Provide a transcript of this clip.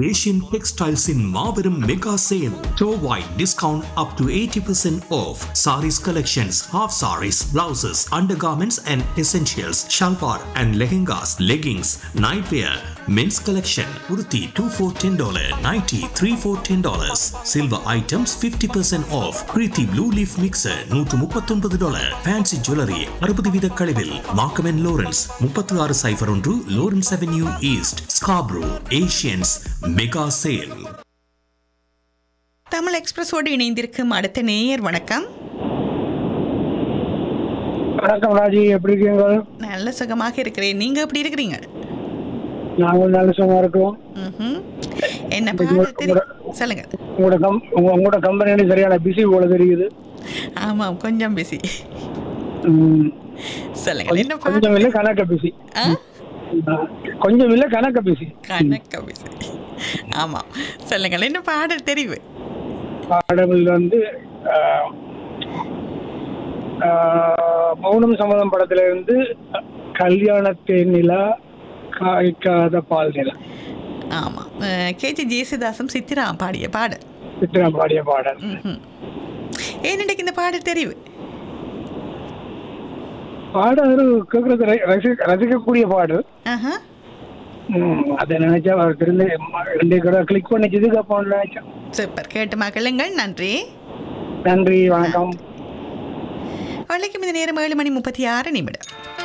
Asian டெக்ஸ்டைல்ஸின் மாபெரும் mega sale டோவாய் discount up to eighty percent off sarees collections half sarees blouses undergarments and essentials shalwar and lehengas leggings nightwear men's collection kurti 2 for $10 nighty 3 for $10 silver items 50% off preeti blue leaf mixer 139 dollar fancy jewellery அறுபது வீத கழிவில் Markham and Lawrence முப்பத்தி ஆறு cipher ஒன்று Lawrence avenue east Scarborough Asians mega sale Tamil எக்ஸ்பிரஸோடு இணைந்திருக்கும் அடுத்த நேயர் வணக்கம் வணக்கம் ராஜி எப்படி இருக்கீங்க நல்ல சுகமாக இருக்கிறேன் நீங்க எப்படி இருக்கிறீங்க நாங்கள் நல்ல சுகமா இருக்கோம் ம்ஹும். என்ன பாட தெரியும் சொல்லுங்க உங்களோட கம் உங்க- உங்களோட கம்பெனி சரியான பிஸி போல தெரியுது ஆமாம் கொஞ்சம் பிஸி ம், சொல்லுங்க என்ன கொஞ்சம் பாட இல்ல கணக்க பிஸி ஆ? கொஞ்சம் இல்ல கணக்க பிஸி கணக்க பிஸி ஆமாம் சொல்லுங்கள் என்ன பாடல் தெரிவு பாடல்கள் வந்து ஆ, ஆ, மௌனம் சம்மதம் படத்துல இருந்து கல்யாணத்தே நிலா காய்க்காத பால் நிலா ஆமாம் கேஜி ஜேசுதாசும் சித்திரா பாடிய பாடல் சித்ரா பாடிய பாடல் ம்ஹும். ஏன் இன்னைக்கு இந்த பாடல் தெரிவு பாடல் ஒரு கேட்கறது ர- ரசி- ரசிக்கக்கூடிய பாடல் ஆஹா ம், அதை நினைச்சா அவர் திரும்ப ரெண்டு கடை கிளிக் பண்ணிச்சதுக்கு அப்போ நினைச்சேன் சூப்பர் கேட்டு மகளுங்கள் நன்றி நன்றி வணக்கம் வழக்கம் இந்த நேரம் ஏழு மணி முப்பத்தி ஆறு நிமிடம்